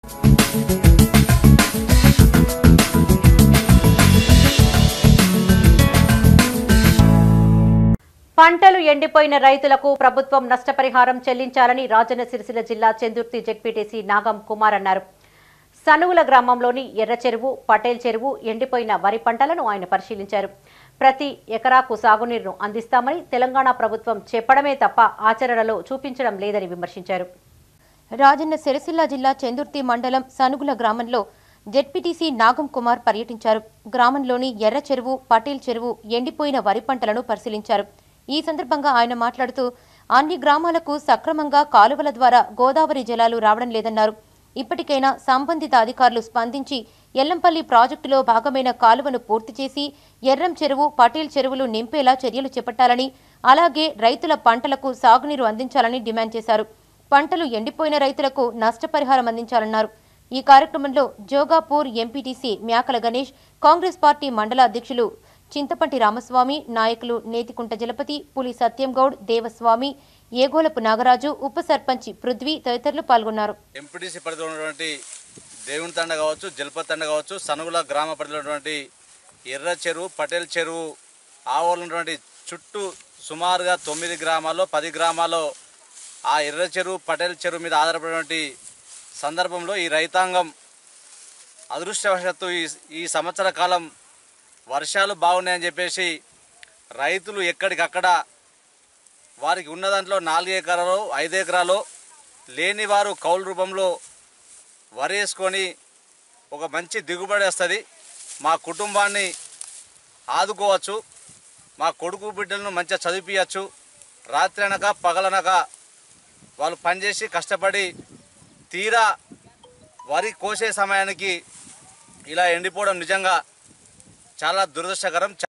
పంటలు ఎండిపోయిన రైతులకు ప్రభుత్వం నష్టపరిహారం చెల్లించాలని రాజన్న సిరిసిల్ల జిల్లా చెందుర్తి జెడ్పీటీసీ నాగం కుమార్ అన్నారు సనువుల గ్రామంలోని ఎర్ర చెరువు పటేల్ చెరువు ఎండిపోయిన వరి పంటలను ఆయన పరిశీలించారు ప్రతి ఎకరాకు సాగునీరును అందిస్తామని తెలంగాణ ప్రభుత్వం చెప్పడమే తప్ప ఆచరణలో చూపించడం లేదని విమర్శించారు రాజన్న సిరిసిల్ల జిల్లా చెందుర్తి మండలం సనుగుల గ్రామంలో జెడ్పీటీసీ నాగం కుమార్ పర్యటించారు గ్రామంలోని ఎర్ర చెరువు పటేల్ చెరువు ఎండిపోయిన వరి పంటలను పరిశీలించారు ఈ సందర్భంగా ఆయన మాట్లాడుతూ అన్ని గ్రామాలకు సక్రమంగా కాలువల ద్వారా గోదావరి జలాలు రావడం లేదన్నారు ఇప్పటికైనా సంబంధిత అధికారులు స్పందించి ఎల్లంపల్లి ప్రాజెక్టులో భాగమైన కాలువను పూర్తి చేసి ఎర్రం చెరువు పటేల్ చెరువులు నింపేలా చర్యలు చేపట్టాలని అలాగే రైతుల పంటలకు సాగునీరు అందించాలని డిమాండ్ చేశారు పంటలు ఎండిపోయిన రైతులకు నష్టపరిహారం అందించాలన్నారు ఈ కార్యక్రమంలో జోగాపూర్ ఎంపీటీసీ మ్యాకల గణేష్ కాంగ్రెస్ పార్టీ మండల అధ్యక్షులు చింతపంటి రామస్వామి నాయకులు నేతికుంట జలపతి పులి సత్యం గౌడ్ దేవస్వామి ఏగోలపు నాగరాజు ఉప సర్పంచ్ పృథ్వీ తదితరులు పాల్గొన్నారు ఎంపీటీసీ పరిధిలో ఉన్నటువంటి దేవుని తండ కావచ్చు జలపతి తండ కావచ్చు సనుగుల గ్రామ పరిధిలో ఉన్నటువంటి ఎర్ర చెరువు పటేల్ చెరువు ఆవులు ఉన్నటువంటి చుట్టూ సుమారుగా తొమ్మిది గ్రామాల్లో పది గ్రామాల్లో ఆ ఎర్ర చెరువు పటేల్ చెరువు మీద ఆధారపడినటువంటి సందర్భంలో ఈ రైతాంగం అదృష్టవశాత్తు ఈ ఈ సంవత్సర కాలం వర్షాలు బాగున్నాయని చెప్పేసి రైతులు ఎక్కడికక్కడ వారికి ఉన్న దాంట్లో నాలుగు ఎకరాలు ఐదు ఎకరాలు లేని వారు కౌలు రూపంలో వరి వేసుకొని ఒక మంచి దిగుబడి వస్తుంది మా కుటుంబాన్ని ఆదుకోవచ్చు మా కొడుకు బిడ్డలను మంచిగా చదివించచ్చు రాత్రి అనక పగలనక వాళ్ళు పనిచేసి కష్టపడి తీరా వరి కోసే సమయానికి ఇలా ఎండిపోవడం నిజంగా చాలా దురదృష్టకరం